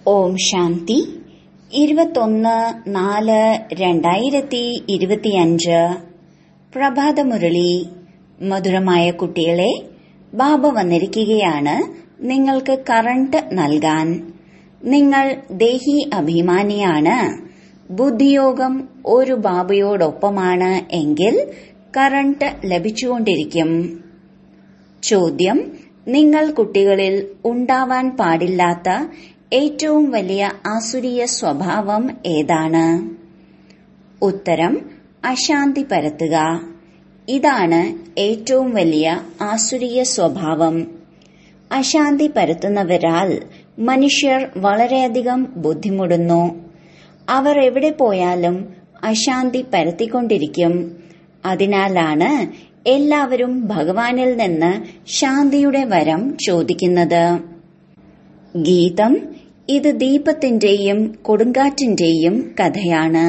ഓം ശാന്തി ഇരുപത്തൊന്ന് നാല് രണ്ടായിരത്തി ഇരുപത്തിയഞ്ച് പ്രഭാതമുരളി മധുരമായ കുട്ടികളെ ബാബ വന്നിരിക്കുകയാണ് നിങ്ങൾക്ക് കറണ്ട് നൽകാൻ നിങ്ങൾ ദേഹി അഭിമാനിയാണ് ബുദ്ധിയോഗം ഒരു ബാബയോടൊപ്പമാണ് എങ്കിൽ കറണ്ട് ലഭിച്ചുകൊണ്ടിരിക്കും ചോദ്യം നിങ്ങൾ കുട്ടികളിൽ ഉണ്ടാവാൻ പാടില്ലാത്ത ഏറ്റവും വലിയ ആസുരീയ സ്വഭാവം ഏതാണ് ഉത്തരം അശാന്തി പരത്തുക ഇതാണ് ഏറ്റവും വലിയ ആസുരീയ സ്വഭാവം അശാന്തി പരത്തുന്നവരാൽ മനുഷ്യർ വളരെയധികം ബുദ്ധിമുട്ടുന്നു അവർ എവിടെ പോയാലും അശാന്തി പരത്തിക്കൊണ്ടിരിക്കും അതിനാലാണ് എല്ലാവരും ഭഗവാനിൽ നിന്ന് ശാന്തിയുടെ വരം ചോദിക്കുന്നത് ഗീതം ഇത് ദീപത്തിന്റെയും കൊടുങ്കാറ്റിന്റെയും കഥയാണ്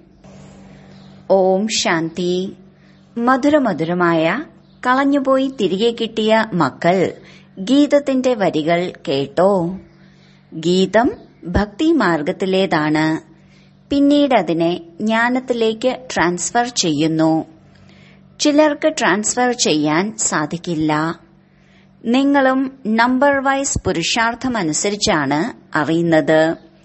ഓം ശാന്തി മധുരമധുരമായ കളഞ്ഞുപോയി തിരികെ കിട്ടിയ മക്കൾ ഗീതത്തിന്റെ വരികൾ കേട്ടോ ഗീതം ഭക്തി മാർഗത്തിലേതാണ് പിന്നീട് അതിനെ ജ്ഞാനത്തിലേക്ക് ട്രാൻസ്ഫർ ചെയ്യുന്നു ചിലർക്ക് ട്രാൻസ്ഫർ ചെയ്യാൻ സാധിക്കില്ല നിങ്ങളും നമ്പർ വൈസ് പുരുഷാർത്ഥമനുസരിച്ചാണ് അറിയുന്നത്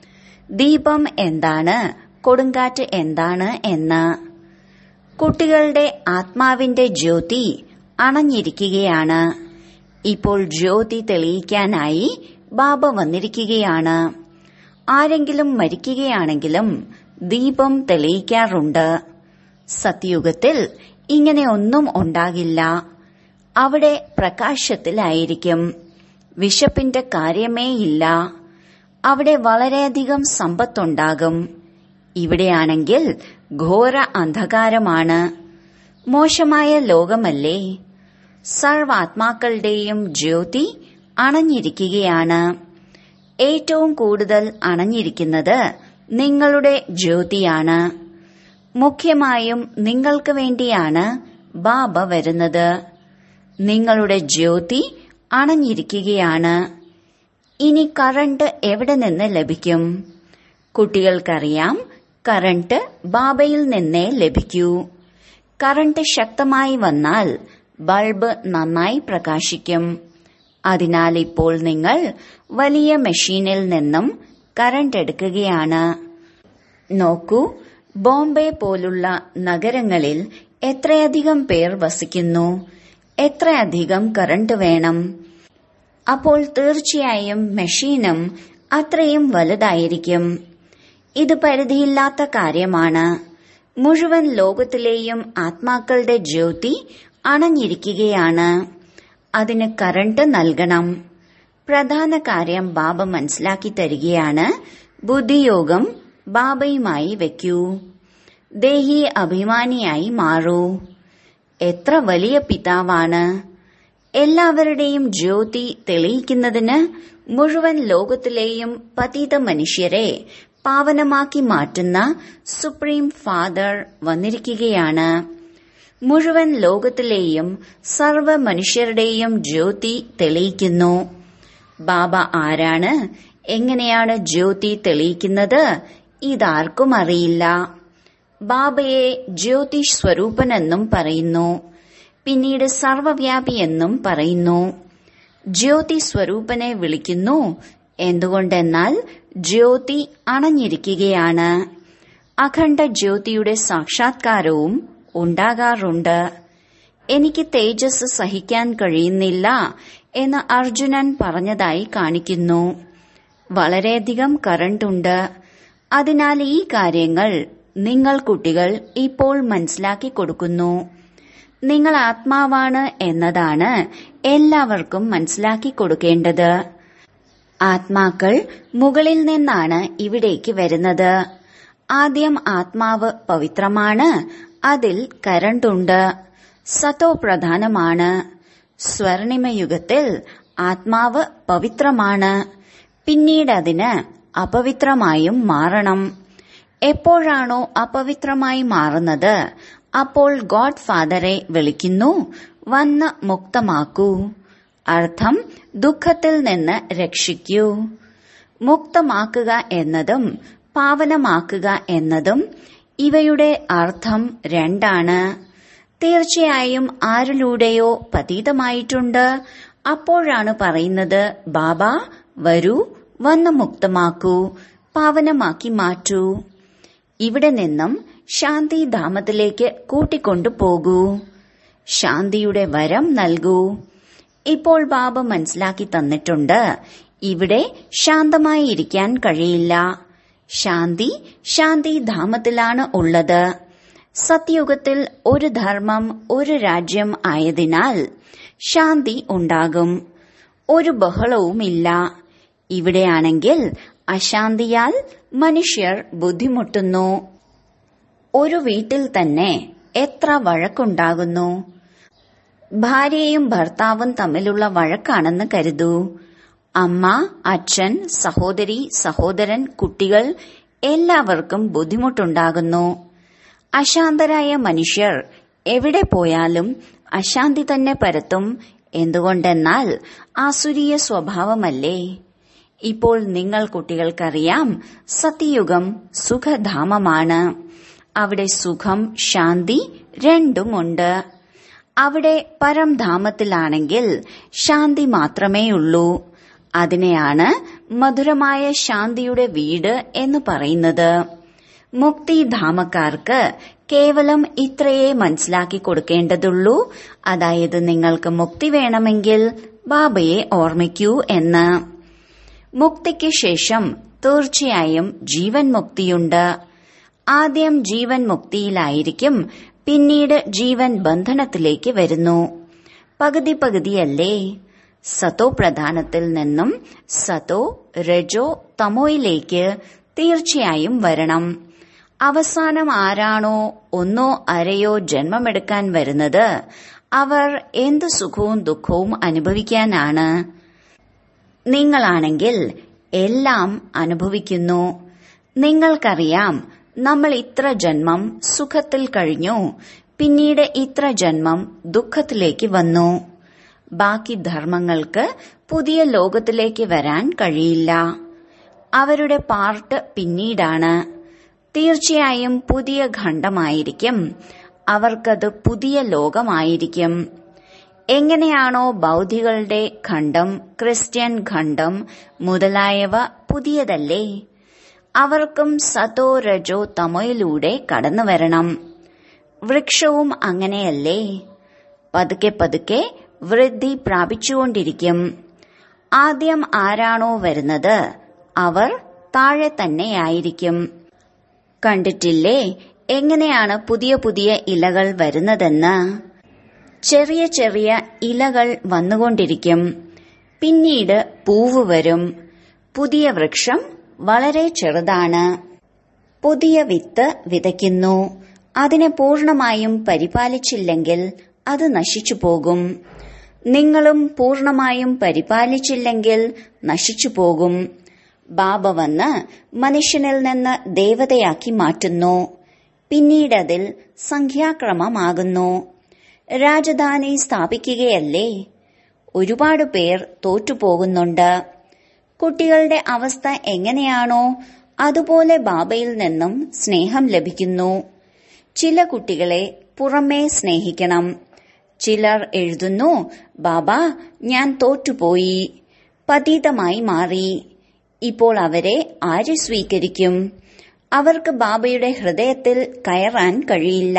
ദീപം എന്താണ് കൊടുങ്കാറ്റ് എന്താണ് എന്ന് കുട്ടികളുടെ ആത്മാവിന്റെ ജ്യോതി അണഞ്ഞിരിക്കുകയാണ് ഇപ്പോൾ ജ്യോതി തെളിയിക്കാനായി ബാബ വന്നിരിക്കുകയാണ് ആരെങ്കിലും മരിക്കുകയാണെങ്കിലും ദീപം തെളിയിക്കാറുണ്ട് സത്യുഗത്തിൽ ഇങ്ങനെ ഒന്നും ഉണ്ടാകില്ല അവിടെ പ്രകാശത്തിലായിരിക്കും വിശപ്പിന്റെ കാര്യമേയില്ല അവിടെ വളരെയധികം സമ്പത്തുണ്ടാകും ഇവിടെയാണെങ്കിൽ ഘോര അന്ധകാരമാണ് മോശമായ ലോകമല്ലേ സർവാത്മാക്കളുടെയും ജ്യോതി അണഞ്ഞിരിക്കുകയാണ് ഏറ്റവും കൂടുതൽ അണഞ്ഞിരിക്കുന്നത് നിങ്ങളുടെ ജ്യോതിയാണ് മുഖ്യമായും നിങ്ങൾക്ക് വേണ്ടിയാണ് ബാബ വരുന്നത് നിങ്ങളുടെ ജ്യോതി അണഞ്ഞിരിക്കുകയാണ് ഇനി കറണ്ട് എവിടെ നിന്ന് ലഭിക്കും കുട്ടികൾക്കറിയാം കറണ്ട് ബാബയിൽ നിന്നേ ലഭിക്കൂ കറണ്ട് ശക്തമായി വന്നാൽ ബൾബ് നന്നായി പ്രകാശിക്കും അതിനാൽ ഇപ്പോൾ നിങ്ങൾ വലിയ മെഷീനിൽ നിന്നും കറണ്ട് എടുക്കുകയാണ് നോക്കൂ ബോംബെ പോലുള്ള നഗരങ്ങളിൽ എത്രയധികം പേർ വസിക്കുന്നു എത്രയധികം കറണ്ട് വേണം അപ്പോൾ തീർച്ചയായും മെഷീനും അത്രയും വലുതായിരിക്കും ഇത് പരിധിയില്ലാത്ത കാര്യമാണ് മുഴുവൻ ലോകത്തിലെയും ആത്മാക്കളുടെ ജ്യോതി അണഞ്ഞിരിക്കുകയാണ് അതിന് കറണ്ട് നൽകണം പ്രധാന കാര്യം ബാബ മനസ്സിലാക്കി തരികയാണ് ബുദ്ധിയോഗം ബാബയുമായി വെക്കൂ ദേഹി അഭിമാനിയായി മാറൂ എത്ര വലിയ പിതാവാണ് എല്ലാവരുടെയും ജ്യോതി തെളിയിക്കുന്നതിന് മുഴുവൻ ലോകത്തിലെയും പതിത മനുഷ്യരെ പാവനമാക്കി മാറ്റുന്ന സുപ്രീം ഫാദർ വന്നിരിക്കുകയാണ് മുഴുവൻ ലോകത്തിലെയും സർവ മനുഷ്യരുടെയും ജ്യോതി തെളിയിക്കുന്നു ബാബ ആരാണ് എങ്ങനെയാണ് ജ്യോതി തെളിയിക്കുന്നത് ഇതാർക്കും അറിയില്ല ബാബയെ ജ്യോതിഷ് സ്വരൂപനെന്നും പറയുന്നു പിന്നീട് സർവവ്യാപി എന്നും പറയുന്നു ജ്യോതി സ്വരൂപനെ വിളിക്കുന്നു എന്തുകൊണ്ടെന്നാൽ ജ്യോതി അണഞ്ഞിരിക്കുകയാണ് അഖണ്ഡ ജ്യോതിയുടെ സാക്ഷാത്കാരവും ഉണ്ടാകാറുണ്ട് എനിക്ക് തേജസ് സഹിക്കാൻ കഴിയുന്നില്ല എന്ന് അർജുനൻ പറഞ്ഞതായി കാണിക്കുന്നു വളരെയധികം കറണ്ടുണ്ട് അതിനാൽ ഈ കാര്യങ്ങൾ നിങ്ങൾ കുട്ടികൾ ഇപ്പോൾ മനസ്സിലാക്കി കൊടുക്കുന്നു നിങ്ങൾ ആത്മാവാണ് എന്നതാണ് എല്ലാവർക്കും മനസ്സിലാക്കി കൊടുക്കേണ്ടത് ആത്മാക്കൾ മുകളിൽ നിന്നാണ് ഇവിടേക്ക് വരുന്നത് ആദ്യം ആത്മാവ് പവിത്രമാണ് അതിൽ കരണ്ടുണ്ട് സത്തോ പ്രധാനമാണ് സ്വർണിമയുഗത്തിൽ ആത്മാവ് പവിത്രമാണ് പിന്നീട് അതിന് അപവിത്രമായും മാറണം എപ്പോഴാണോ അപവിത്രമായി മാറുന്നത് അപ്പോൾ ഗോഡ് ഫാദറെ വിളിക്കുന്നു വന്ന് മുക്തമാക്കൂ അർത്ഥം ദുഃഖത്തിൽ നിന്ന് രക്ഷിക്കൂ മുക്തമാക്കുക എന്നതും പാവനമാക്കുക എന്നതും ഇവയുടെ അർത്ഥം രണ്ടാണ് തീർച്ചയായും ആരിലൂടെയോ പതീതമായിട്ടുണ്ട് അപ്പോഴാണ് പറയുന്നത് ബാബ വരൂ വന്ന് മുക്തമാക്കൂ പാവനമാക്കി മാറ്റൂ ഇവിടെ നിന്നും ശാന്തിധാമത്തിലേക്ക് കൂട്ടിക്കൊണ്ടു പോകൂ ശാന്തിയുടെ വരം നൽകൂ ഇപ്പോൾ ബാബ മനസ്സിലാക്കി തന്നിട്ടുണ്ട് ഇവിടെ ശാന്തമായി ഇരിക്കാൻ കഴിയില്ല ശാന്തി ശാന്തിധാമത്തിലാണ് ഉള്ളത് സത്യയുഗത്തിൽ ഒരു ധർമ്മം ഒരു രാജ്യം ആയതിനാൽ ശാന്തി ഉണ്ടാകും ഒരു ബഹളവുമില്ല ഇവിടെയാണെങ്കിൽ അശാന്തിയാൽ മനുഷ്യർ ബുദ്ധിമുട്ടുന്നു ഒരു വീട്ടിൽ തന്നെ എത്ര വഴക്കുണ്ടാകുന്നു ഭാര്യയും ഭർത്താവും തമ്മിലുള്ള വഴക്കാണെന്ന് കരുതൂ അമ്മ അച്ഛൻ സഹോദരി സഹോദരൻ കുട്ടികൾ എല്ലാവർക്കും ബുദ്ധിമുട്ടുണ്ടാകുന്നു അശാന്തരായ മനുഷ്യർ എവിടെ പോയാലും അശാന്തി തന്നെ പരത്തും എന്തുകൊണ്ടെന്നാൽ ആസുരീയ സ്വഭാവമല്ലേ ഇപ്പോൾ നിങ്ങൾ കുട്ടികൾക്കറിയാം സത്യയുഗം സുഖധാമമാണ് അവിടെ സുഖം ശാന്തി രണ്ടുമുണ്ട് അവിടെ പരംധാമത്തിലാണെങ്കിൽ ശാന്തി മാത്രമേയുള്ളൂ അതിനെയാണ് മധുരമായ ശാന്തിയുടെ വീട് എന്ന് പറയുന്നത് മുക്തിധാമക്കാർക്ക് കേവലം ഇത്രയേ മനസ്സിലാക്കി കൊടുക്കേണ്ടതുള്ളൂ അതായത് നിങ്ങൾക്ക് മുക്തി വേണമെങ്കിൽ ബാബയെ ഓർമ്മിക്കൂ എന്ന് മുക്തിക്ക് ശേഷം തീർച്ചയായും ജീവൻ മുക്തിയുണ്ട് ആദ്യം ജീവൻ മുക്തിയിലായിരിക്കും പിന്നീട് ജീവൻ ബന്ധനത്തിലേക്ക് വരുന്നു പകുതി പകുതിയല്ലേ സതോ പ്രധാനത്തിൽ നിന്നും സതോ രജോ തമോയിലേക്ക് തീർച്ചയായും വരണം അവസാനം ആരാണോ ഒന്നോ അരയോ ജന്മമെടുക്കാൻ വരുന്നത് അവർ എന്ത് സുഖവും ദുഃഖവും അനുഭവിക്കാനാണ് നിങ്ങളാണെങ്കിൽ എല്ലാം അനുഭവിക്കുന്നു നിങ്ങൾക്കറിയാം നമ്മൾ ഇത്ര ജന്മം സുഖത്തിൽ കഴിഞ്ഞു പിന്നീട് ഇത്ര ജന്മം ദുഃഖത്തിലേക്ക് വന്നു ബാക്കി ധർമ്മങ്ങൾക്ക് പുതിയ ലോകത്തിലേക്ക് വരാൻ കഴിയില്ല അവരുടെ പാർട്ട് പിന്നീടാണ് തീർച്ചയായും പുതിയ ഖണ്ഡമായിരിക്കും അവർക്കത് പുതിയ ലോകമായിരിക്കും എങ്ങനെയാണോ ബൗദ്ധികളുടെ ഖണ്ഡം ക്രിസ്ത്യൻ ഖണ്ഡം മുതലായവ പുതിയതല്ലേ അവർക്കും സതോ രജോ തമോയിലൂടെ കടന്നു വരണം വൃക്ഷവും അങ്ങനെയല്ലേ പതുക്കെ പതുക്കെ വൃദ്ധി പ്രാപിച്ചുകൊണ്ടിരിക്കും ആദ്യം ആരാണോ വരുന്നത് അവർ താഴെ തന്നെയായിരിക്കും കണ്ടിട്ടില്ലേ എങ്ങനെയാണ് പുതിയ പുതിയ ഇലകൾ വരുന്നതെന്ന് ചെറിയ ചെറിയ ഇലകൾ വന്നുകൊണ്ടിരിക്കും പിന്നീട് പൂവ് വരും പുതിയ വൃക്ഷം വളരെ ചെറുതാണ് പുതിയ വിത്ത് വിതയ്ക്കുന്നു അതിനെ പൂർണമായും പരിപാലിച്ചില്ലെങ്കിൽ അത് നശിച്ചു പോകും നിങ്ങളും പൂർണമായും പരിപാലിച്ചില്ലെങ്കിൽ നശിച്ചു പോകും ബാബ വന്ന് മനുഷ്യനിൽ നിന്ന് ദേവതയാക്കി മാറ്റുന്നു പിന്നീടതിൽ സംഖ്യാക്രമമാകുന്നു രാജധാനി സ്ഥാപിക്കുകയല്ലേ ഒരുപാട് പേർ തോറ്റുപോകുന്നുണ്ട് കുട്ടികളുടെ അവസ്ഥ എങ്ങനെയാണോ അതുപോലെ ബാബയിൽ നിന്നും സ്നേഹം ലഭിക്കുന്നു ചില കുട്ടികളെ പുറമേ സ്നേഹിക്കണം ചിലർ എഴുതുന്നു ബാബ ഞാൻ തോറ്റുപോയി പതീതമായി മാറി ഇപ്പോൾ അവരെ ആര് സ്വീകരിക്കും അവർക്ക് ബാബയുടെ ഹൃദയത്തിൽ കയറാൻ കഴിയില്ല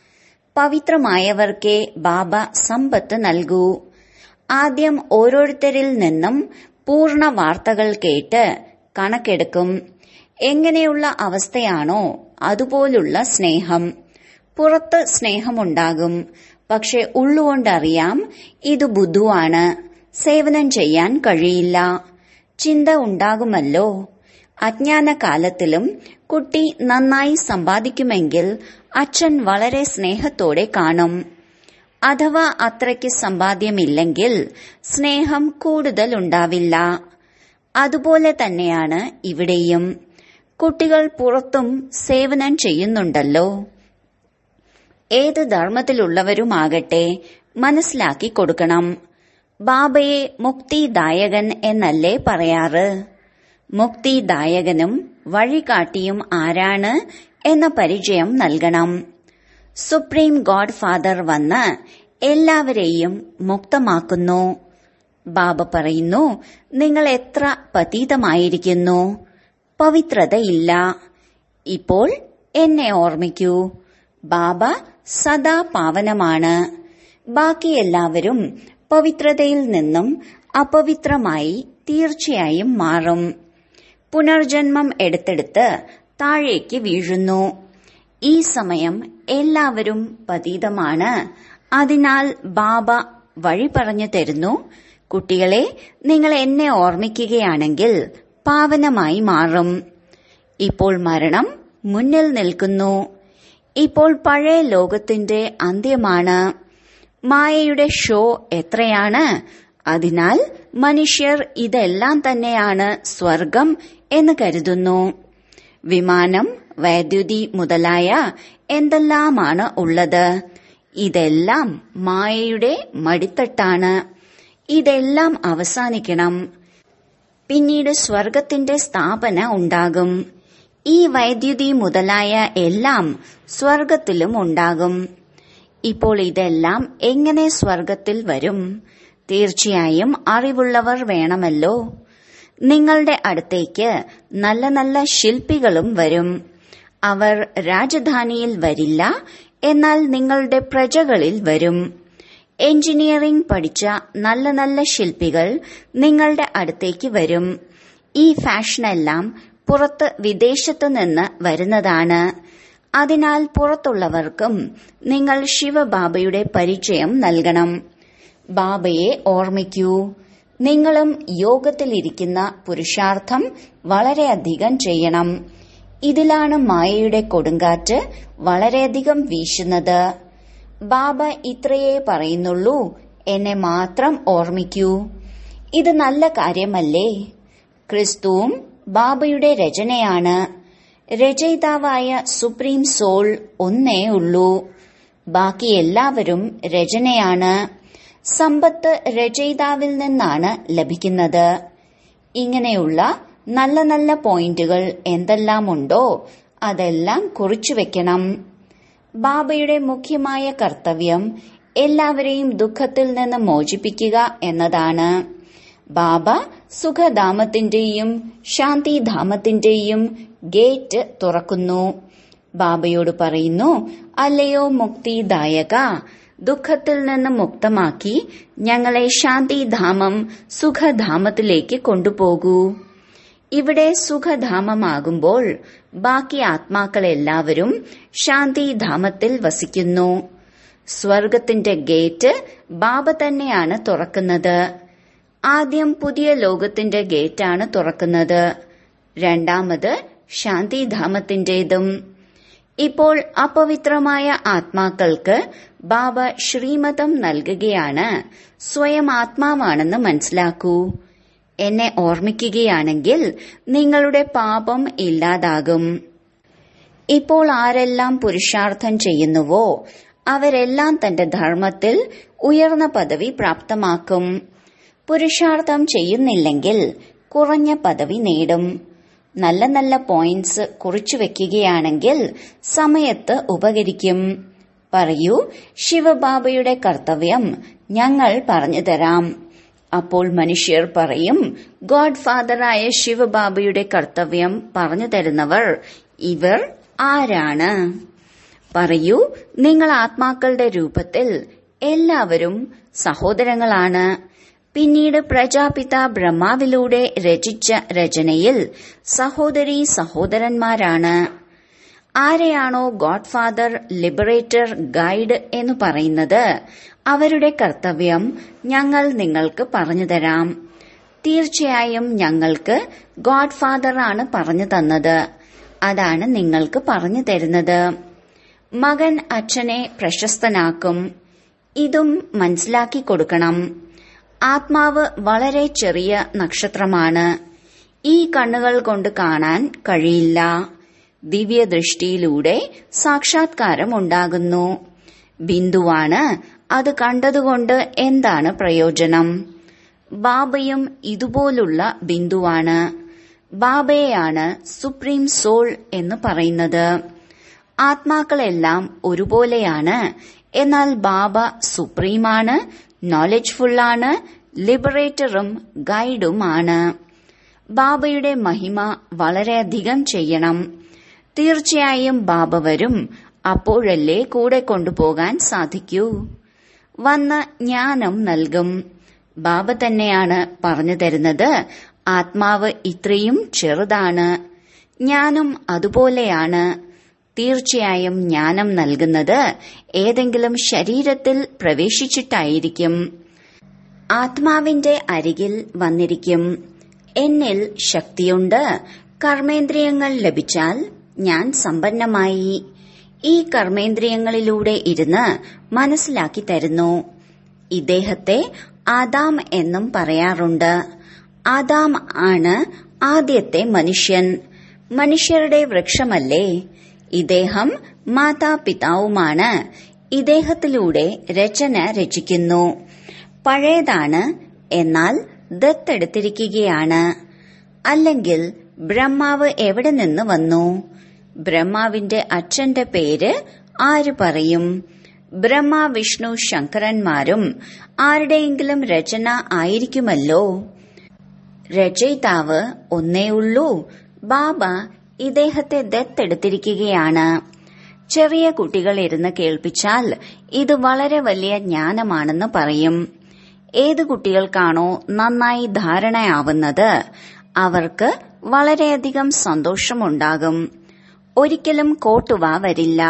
പവിത്രമായവർക്കേ ബാബ സമ്പത്ത് നൽകൂ ആദ്യം ഓരോരുത്തരിൽ നിന്നും പൂർണ്ണ വാർത്തകൾ കേട്ട് കണക്കെടുക്കും എങ്ങനെയുള്ള അവസ്ഥയാണോ അതുപോലുള്ള സ്നേഹം പുറത്ത് സ്നേഹമുണ്ടാകും പക്ഷെ ഉള്ളുകൊണ്ടറിയാം ഇത് ബുദ്ധുവാണ് സേവനം ചെയ്യാൻ കഴിയില്ല ചിന്ത ഉണ്ടാകുമല്ലോ അജ്ഞാനകാലത്തിലും കുട്ടി നന്നായി സമ്പാദിക്കുമെങ്കിൽ അച്ഛൻ വളരെ സ്നേഹത്തോടെ കാണും അഥവാ അത്രയ്ക്ക് സമ്പാദ്യമില്ലെങ്കിൽ സ്നേഹം കൂടുതൽ ഉണ്ടാവില്ല അതുപോലെ തന്നെയാണ് ഇവിടെയും കുട്ടികൾ പുറത്തും സേവനം ചെയ്യുന്നുണ്ടല്ലോ ഏത് ധർമ്മത്തിലുള്ളവരുമാകട്ടെ മനസ്സിലാക്കി കൊടുക്കണം ബാബയെ മുക്തിദായകൻ എന്നല്ലേ പറയാറ് മുക്തിദായകനും വഴികാട്ടിയും ആരാണ് എന്ന പരിചയം നൽകണം സുപ്രീം ഗോഡ് ഫാദർ വന്ന് എല്ലാവരെയും മുക്തമാക്കുന്നു ബാബ പറയുന്നു നിങ്ങൾ എത്ര പതീതമായിരിക്കുന്നു പവിത്രതയില്ല ഇപ്പോൾ എന്നെ ഓർമ്മിക്കൂ ബാബ സദാ പാവനമാണ് ബാക്കി എല്ലാവരും പവിത്രതയിൽ നിന്നും അപവിത്രമായി തീർച്ചയായും മാറും പുനർജന്മം എടുത്തെടുത്ത് താഴേക്ക് വീഴുന്നു ഈ സമയം എല്ലാവരും പതീതമാണ് അതിനാൽ ബാബ വഴി പറഞ്ഞു തരുന്നു കുട്ടികളെ നിങ്ങൾ എന്നെ ഓർമ്മിക്കുകയാണെങ്കിൽ പാവനമായി മാറും ഇപ്പോൾ മരണം മുന്നിൽ നിൽക്കുന്നു ഇപ്പോൾ പഴയ ലോകത്തിന്റെ അന്ത്യമാണ് മായയുടെ ഷോ എത്രയാണ് അതിനാൽ മനുഷ്യർ ഇതെല്ലാം തന്നെയാണ് സ്വർഗം എന്ന് കരുതുന്നു വിമാനം വൈദ്യുതി മുതലായ എന്തെല്ലാമാണ് ഉള്ളത് ഇതെല്ലാം മായയുടെ മടിത്തട്ടാണ് ഇതെല്ലാം അവസാനിക്കണം പിന്നീട് സ്വർഗത്തിന്റെ സ്ഥാപന ഉണ്ടാകും ഈ വൈദ്യുതി മുതലായ എല്ലാം സ്വർഗത്തിലും ഉണ്ടാകും ഇപ്പോൾ ഇതെല്ലാം എങ്ങനെ സ്വർഗത്തിൽ വരും തീർച്ചയായും അറിവുള്ളവർ വേണമല്ലോ നിങ്ങളുടെ അടുത്തേക്ക് നല്ല നല്ല ശില്പികളും വരും അവർ രാജധാനിയിൽ വരില്ല എന്നാൽ നിങ്ങളുടെ പ്രജകളിൽ വരും എഞ്ചിനീയറിംഗ് പഠിച്ച നല്ല നല്ല ശില്പികൾ നിങ്ങളുടെ അടുത്തേക്ക് വരും ഈ ഫാഷനെല്ലാം പുറത്ത് വിദേശത്തു നിന്ന് വരുന്നതാണ് അതിനാൽ പുറത്തുള്ളവർക്കും നിങ്ങൾ ശിവബാബയുടെ പരിചയം നൽകണം ബാബയെ ഓർമ്മിക്കൂ നിങ്ങളും യോഗത്തിലിരിക്കുന്ന പുരുഷാർത്ഥം വളരെയധികം ചെയ്യണം ഇതിലാണ് മായയുടെ കൊടുങ്കാറ്റ് വളരെയധികം വീശുന്നത് ബാബ ഇത്രയേ പറയുന്നുള്ളൂ എന്നെ മാത്രം ഓർമ്മിക്കൂ ഇത് നല്ല കാര്യമല്ലേ ക്രിസ്തുവും ബാബയുടെ രചനയാണ് രചയിതാവായ സുപ്രീം സോൾ ഒന്നേ ഉള്ളൂ ബാക്കി എല്ലാവരും രചനയാണ് സമ്പത്ത് രചയിതാവിൽ നിന്നാണ് ലഭിക്കുന്നത് ഇങ്ങനെയുള്ള നല്ല നല്ല പോയിന്റുകൾ എന്തെല്ലാമുണ്ടോ അതെല്ലാം കുറിച്ചു വെക്കണം ബാബയുടെ മുഖ്യമായ കർത്തവ്യം എല്ലാവരെയും ദുഃഖത്തിൽ നിന്ന് മോചിപ്പിക്കുക എന്നതാണ് ബാബ സുഖധാമത്തിന്റെയും ശാന്തിധാമത്തിന്റെയും ഗേറ്റ് തുറക്കുന്നു ബാബയോട് പറയുന്നു അല്ലയോ മുക്തിദായക ദുഃഖത്തിൽ നിന്ന് മുക്തമാക്കി ഞങ്ങളെ ശാന്തിധാമം സുഖധാമത്തിലേക്ക് കൊണ്ടുപോകൂ ഇവിടെ സുഖധാമമാകുമ്പോൾ ബാക്കി ആത്മാക്കളെല്ലാവരും ശാന്തിധാമത്തിൽ വസിക്കുന്നു സ്വർഗത്തിന്റെ ഗേറ്റ് ബാബ തന്നെയാണ് തുറക്കുന്നത് ആദ്യം പുതിയ ലോകത്തിന്റെ ഗേറ്റാണ് തുറക്കുന്നത് രണ്ടാമത് ശാന്തിധാമത്തിന്റേതും ഇപ്പോൾ അപവിത്രമായ ആത്മാക്കൾക്ക് ബാബ ശ്രീമതം നൽകുകയാണ് സ്വയം ആത്മാവാണെന്ന് മനസ്സിലാക്കൂ എന്നെ ഓർമ്മിക്കുകയാണെങ്കിൽ നിങ്ങളുടെ പാപം ഇല്ലാതാകും ഇപ്പോൾ ആരെല്ലാം പുരുഷാർത്ഥം ചെയ്യുന്നുവോ അവരെല്ലാം തന്റെ ധർമ്മത്തിൽ ഉയർന്ന പദവി പ്രാപ്തമാക്കും പുരുഷാർത്ഥം ചെയ്യുന്നില്ലെങ്കിൽ കുറഞ്ഞ പദവി നേടും നല്ല നല്ല പോയിന്റ്സ് കുറിച്ചു വെക്കുകയാണെങ്കിൽ സമയത്ത് ഉപകരിക്കും പറയൂ ശിവബാബയുടെ കർത്തവ്യം ഞങ്ങൾ പറഞ്ഞു തരാം അപ്പോൾ മനുഷ്യർ പറയും ഗോഡ് ഫാദറായ ശിവബാബയുടെ കർത്തവ്യം പറഞ്ഞു തരുന്നവർ ഇവർ ആരാണ് പറയൂ നിങ്ങൾ ആത്മാക്കളുടെ രൂപത്തിൽ എല്ലാവരും സഹോദരങ്ങളാണ് പിന്നീട് പ്രജാപിത ബ്രഹ്മാവിലൂടെ രചിച്ച രചനയിൽ സഹോദരി സഹോദരന്മാരാണ് ആരെയാണോ ഗോഡ് ഫാദർ ലിബറേറ്റർ ഗൈഡ് എന്ന് പറയുന്നത് അവരുടെ കർത്തവ്യം ഞങ്ങൾ നിങ്ങൾക്ക് പറഞ്ഞു തരാം തീർച്ചയായും ഞങ്ങൾക്ക് ഗോഡ് ഫാദർ ആണ് പറഞ്ഞു തന്നത് അതാണ് നിങ്ങൾക്ക് പറഞ്ഞു തരുന്നത് മകൻ അച്ഛനെ പ്രശസ്തനാക്കും ഇതും മനസ്സിലാക്കി കൊടുക്കണം ആത്മാവ് വളരെ ചെറിയ നക്ഷത്രമാണ് ഈ കണ്ണുകൾ കൊണ്ട് കാണാൻ കഴിയില്ല ദിവ്യദൃഷ്ടിയിലൂടെ സാക്ഷാത്കാരം ഉണ്ടാകുന്നു ബിന്ദുവാണ് അത് കണ്ടതുകൊണ്ട് എന്താണ് പ്രയോജനം ബാബയും ഇതുപോലുള്ള ബിന്ദുവാണ് ബാബയെയാണ് സുപ്രീം സോൾ എന്ന് പറയുന്നത് ആത്മാക്കളെല്ലാം ഒരുപോലെയാണ് എന്നാൽ ബാബ സുപ്രീമാണ് നോളജ്ഫുള്ളാണ് ലിബറേറ്ററും ഗൈഡുമാണ് ബാബയുടെ മഹിമ വളരെയധികം ചെയ്യണം തീർച്ചയായും ബാബ വരും അപ്പോഴല്ലേ കൂടെ കൊണ്ടുപോകാൻ സാധിക്കൂ വന്ന് ജ്ഞാനം നൽകും ബാബ തന്നെയാണ് പറഞ്ഞു തരുന്നത് ആത്മാവ് ഇത്രയും ചെറുതാണ് ജ്ഞാനം അതുപോലെയാണ് തീർച്ചയായും ജ്ഞാനം നൽകുന്നത് ഏതെങ്കിലും ശരീരത്തിൽ പ്രവേശിച്ചിട്ടായിരിക്കും ആത്മാവിന്റെ അരികിൽ വന്നിരിക്കും എന്നിൽ ശക്തിയുണ്ട് കർമ്മേന്ദ്രിയങ്ങൾ ലഭിച്ചാൽ ഞാൻ സമ്പന്നമായി ഈ കർമ്മേന്ദ്രിയങ്ങളിലൂടെ ഇരുന്ന് മനസ്സിലാക്കി തരുന്നു ഇദ്ദേഹത്തെ ആദാം എന്നും പറയാറുണ്ട് ആദാം ആണ് ആദ്യത്തെ മനുഷ്യൻ മനുഷ്യരുടെ വൃക്ഷമല്ലേ ഇദ്ദേഹം മാതാപിതാവുമാണ് ഇദ്ദേഹത്തിലൂടെ രചന രചിക്കുന്നു പഴയതാണ് എന്നാൽ ദത്തെടുത്തിരിക്കുകയാണ് അല്ലെങ്കിൽ ബ്രഹ്മാവ് എവിടെ നിന്ന് വന്നു ബ്രഹ്മാവിന്റെ അച്ഛന്റെ പേര് ആര് പറയും ബ്രഹ്മ വിഷ്ണു ശങ്കരന്മാരും ആരുടെയെങ്കിലും രചന ആയിരിക്കുമല്ലോ രചയിതാവ് ഒന്നേയുള്ളൂ ബാബ ഇദ്ദേഹത്തെ ദത്തെടുത്തിരിക്കുകയാണ് ചെറിയ കുട്ടികൾ ഇരുന്ന് കേൾപ്പിച്ചാൽ ഇത് വളരെ വലിയ ജ്ഞാനമാണെന്ന് പറയും ഏത് കുട്ടികൾക്കാണോ നന്നായി ധാരണയാവുന്നത് അവർക്ക് വളരെയധികം സന്തോഷമുണ്ടാകും ഒരിക്കലും കോട്ടുവ വരില്ല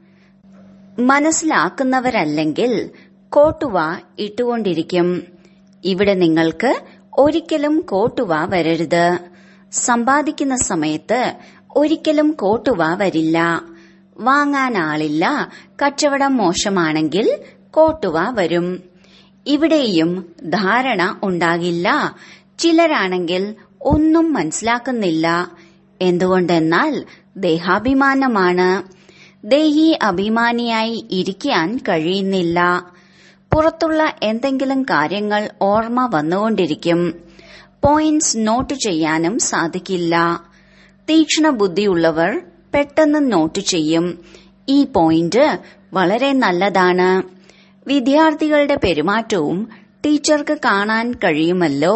മനസ്സിലാക്കുന്നവരല്ലെങ്കിൽ കോട്ടുവ ഇട്ടുകൊണ്ടിരിക്കും ഇവിടെ നിങ്ങൾക്ക് ഒരിക്കലും കോട്ടുവ വരരുത് സമ്പാദിക്കുന്ന സമയത്ത് ഒരിക്കലും കോട്ടുവ വരില്ല വാങ്ങാൻ ആളില്ല കച്ചവടം മോശമാണെങ്കിൽ കോട്ടുവ വരും ഇവിടെയും ധാരണ ഉണ്ടാകില്ല ചിലരാണെങ്കിൽ ഒന്നും മനസ്സിലാക്കുന്നില്ല എന്തുകൊണ്ടെന്നാൽ ദേഹാഭിമാനമാണ് ദേഹി അഭിമാനിയായി ഇരിക്കാൻ കഴിയുന്നില്ല പുറത്തുള്ള എന്തെങ്കിലും കാര്യങ്ങൾ ഓർമ്മ വന്നുകൊണ്ടിരിക്കും പോയിന്റ്സ് നോട്ട് ചെയ്യാനും സാധിക്കില്ല തീക്ഷ്ണ ബുദ്ധിയുള്ളവർ പെട്ടെന്ന് നോട്ട് ചെയ്യും ഈ പോയിന്റ് വളരെ നല്ലതാണ് വിദ്യാർത്ഥികളുടെ പെരുമാറ്റവും ടീച്ചർക്ക് കാണാൻ കഴിയുമല്ലോ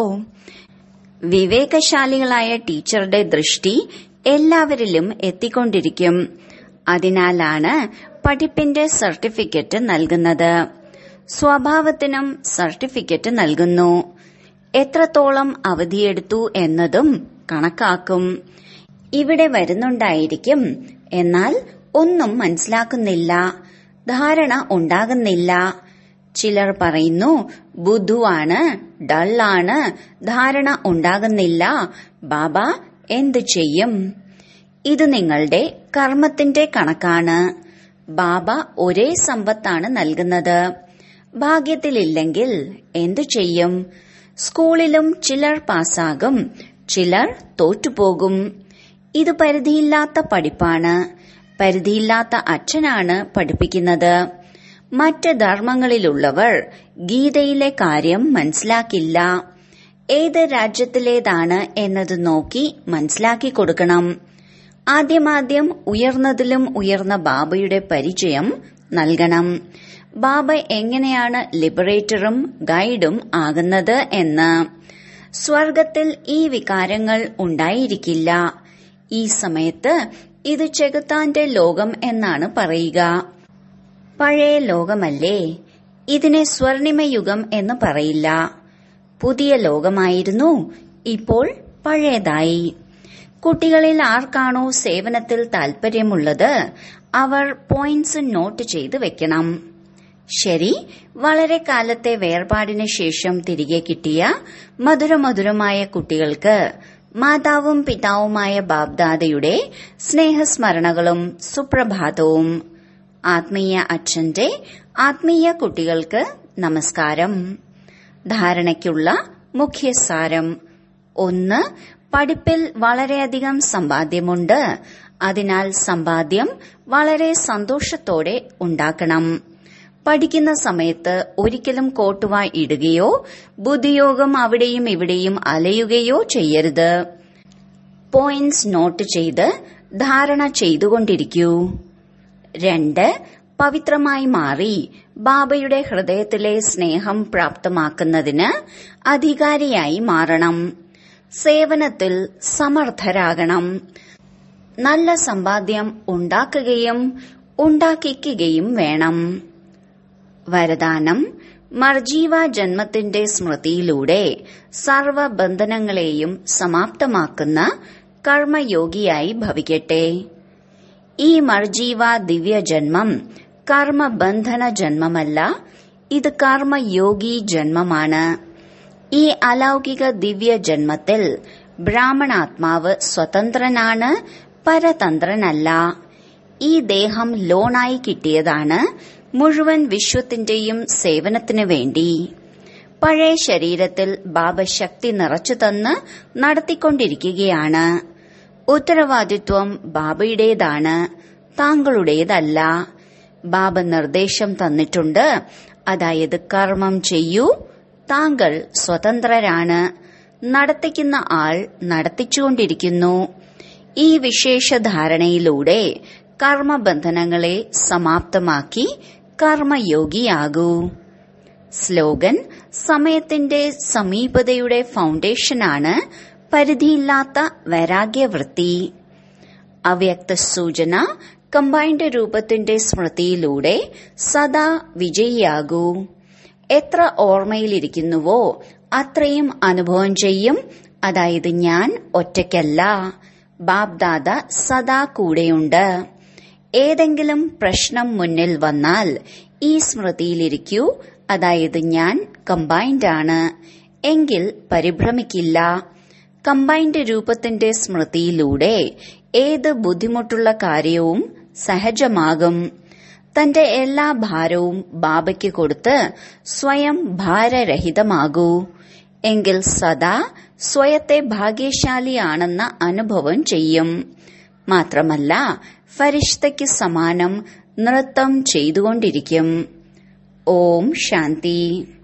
വിവേകശാലികളായ ടീച്ചറുടെ ദൃഷ്ടി എല്ലാവരിലും എത്തിക്കൊണ്ടിരിക്കും അതിനാലാണ് പഠിപ്പിന്റെ സർട്ടിഫിക്കറ്റ് നൽകുന്നത് സ്വഭാവത്തിനും സർട്ടിഫിക്കറ്റ് നൽകുന്നു എത്രത്തോളം അവധിയെടുത്തു എന്നതും കണക്കാക്കും ഇവിടെ വരുന്നുണ്ടായിരിക്കും എന്നാൽ ഒന്നും മനസ്സിലാക്കുന്നില്ല ധാരണ ഉണ്ടാകുന്നില്ല ചിലർ പറയുന്നു ബുദ്ധുവാണ് ഡള്ളാണ് ധാരണ ഉണ്ടാകുന്നില്ല ബാബ എന്തു ചെയ്യും ഇത് നിങ്ങളുടെ കർമ്മത്തിന്റെ കണക്കാണ് ബാബ ഒരേ സമ്പത്താണ് നൽകുന്നത് ഭാഗ്യത്തിലില്ലെങ്കിൽ എന്തു ചെയ്യും സ്കൂളിലും ചിലർ പാസ്സാകും ചിലർ തോറ്റുപോകും ഇത് പരിധിയില്ലാത്ത പഠിപ്പാണ് പരിധിയില്ലാത്ത അച്ഛനാണ് പഠിപ്പിക്കുന്നത് മറ്റ് ധർമ്മങ്ങളിലുള്ളവർ ഗീതയിലെ കാര്യം മനസ്സിലാക്കില്ല ഏത് രാജ്യത്തിലേതാണ് എന്നത് നോക്കി മനസ്സിലാക്കി കൊടുക്കണം ആദ്യമാദ്യം ഉയർന്നതിലും ഉയർന്ന ബാബയുടെ പരിചയം നൽകണം ബാബ എങ്ങനെയാണ് ലിബറേറ്ററും ഗൈഡും ആകുന്നത് എന്ന് സ്വർഗത്തിൽ ഈ വികാരങ്ങൾ ഉണ്ടായിരിക്കില്ല ഈ സമയത്ത് ഇത് ചെകുത്താന്റെ ലോകം എന്നാണ് പറയുക പഴയ ലോകമല്ലേ ഇതിനെ സ്വർണിമയുഗം എന്ന് പറയില്ല പുതിയ ലോകമായിരുന്നു ഇപ്പോൾ പഴയതായി കുട്ടികളിൽ ആർക്കാണോ സേവനത്തിൽ താൽപര്യമുള്ളത് അവർ പോയിന്റ്സ് നോട്ട് ചെയ്ത് വെക്കണം ശരി വളരെ കാലത്തെ വേർപാടിന് ശേഷം തിരികെ കിട്ടിയ മധുരമധുരമായ കുട്ടികൾക്ക് മാതാവും പിതാവുമായ ബാബ്ദാദയുടെ സ്നേഹസ്മരണകളും സുപ്രഭാതവും ആത്മീയ അച്ഛന്റെ ആത്മീയ കുട്ടികൾക്ക് നമസ്കാരം ധാരണയ്ക്കുള്ള മുഖ്യസാരം ഒന്ന് പഠിപ്പിൽ വളരെയധികം സമ്പാദ്യമുണ്ട് അതിനാൽ സമ്പാദ്യം വളരെ സന്തോഷത്തോടെ ഉണ്ടാക്കണം പഠിക്കുന്ന സമയത്ത് ഒരിക്കലും കോട്ടുവ ഇടുകയോ ബുദ്ധിയോഗം അവിടെയും ഇവിടെയും അലയുകയോ ചെയ്യരുത് പോയിന്റ്സ് നോട്ട് ചെയ്ത് ധാരണ ചെയ്തുകൊണ്ടിരിക്കൂ രണ്ട് പവിത്രമായി മാറി ബാബയുടെ ഹൃദയത്തിലെ സ്നേഹം പ്രാപ്തമാക്കുന്നതിന് അധികാരിയായി മാറണം സേവനത്തിൽ സമർത്ഥരാകണം നല്ല സമ്പാദ്യം ഉണ്ടാക്കുകയും ഉണ്ടാക്കിക്കുകയും വേണം വരദാനം മർജീവ ജന്മത്തിന്റെ സ്മൃതിയിലൂടെ സർവബന്ധനങ്ങളെയും സമാപ്തമാക്കുന്ന കർമ്മയോഗിയായി ഭവിക്കട്ടെ ഈ മർജീവ ദിവ്യജന്മം കർമ്മബന്ധന ജന്മമല്ല ഇത് കർമ്മയോഗി ജന്മമാണ് ഈ അലൗകിക ദിവ്യ ജന്മത്തിൽ ബ്രാഹ്മണാത്മാവ് സ്വതന്ത്രനാണ് പരതന്ത്രനല്ല ഈ ദേഹം ലോണായി കിട്ടിയതാണ് മുഴുവൻ വിശ്വത്തിന്റെയും സേവനത്തിനു വേണ്ടി പഴയ ശരീരത്തിൽ ബാബ ശക്തി നിറച്ചു തന്ന് നടത്തിക്കൊണ്ടിരിക്കുകയാണ് ഉത്തരവാദിത്വം ബാബയുടേതാണ് താങ്കളുടേതല്ല ബാബ നിർദ്ദേശം തന്നിട്ടുണ്ട് അതായത് കർമ്മം ചെയ്യൂ താങ്കൾ സ്വതന്ത്രരാണ് നടത്തിക്കുന്ന ആൾ നടത്തിച്ചുകൊണ്ടിരിക്കുന്നു ഈ വിശേഷ ധാരണയിലൂടെ കർമ്മബന്ധനങ്ങളെ സമാപ്തമാക്കി കർമ്മയോഗിയാകൂ സ്ലോഗൻ സമയത്തിന്റെ സമീപതയുടെ ഫൗണ്ടേഷനാണ് പരിധിയില്ലാത്ത വൈരാഗ്യവൃത്തി അവ്യക്ത സൂചന കമ്പൈൻഡ് രൂപത്തിന്റെ സ്മൃതിയിലൂടെ സദാ വിജയിയാകൂ എത്ര ഓർമ്മയിലിരിക്കുന്നുവോ അത്രയും അനുഭവം ചെയ്യും അതായത് ഞാൻ ഒറ്റയ്ക്കല്ല ബാബ്ദാദ സദാ കൂടെയുണ്ട് ഏതെങ്കിലും പ്രശ്നം മുന്നിൽ വന്നാൽ ഈ സ്മൃതിയിലിരിക്കൂ അതായത് ഞാൻ കമ്പൈൻഡ് ആണ് എങ്കിൽ പരിഭ്രമിക്കില്ല കമ്പൈൻഡ് രൂപത്തിന്റെ സ്മൃതിയിലൂടെ ഏത് ബുദ്ധിമുട്ടുള്ള കാര്യവും സഹജമാകും തന്റെ എല്ലാ ഭാരവും ബാബയ്ക്ക് കൊടുത്ത് സ്വയം ഭാരരഹിതമാകൂ എങ്കിൽ സദാ സ്വയത്തെ ഭാഗ്യശാലിയാണെന്ന അനുഭവം ചെയ്യും മാത്രമല്ല ഫരിഷ്തയ്ക്ക് സമാനം നൃത്തം ചെയ്തുകൊണ്ടിരിക്കും ഓം ശാന്തി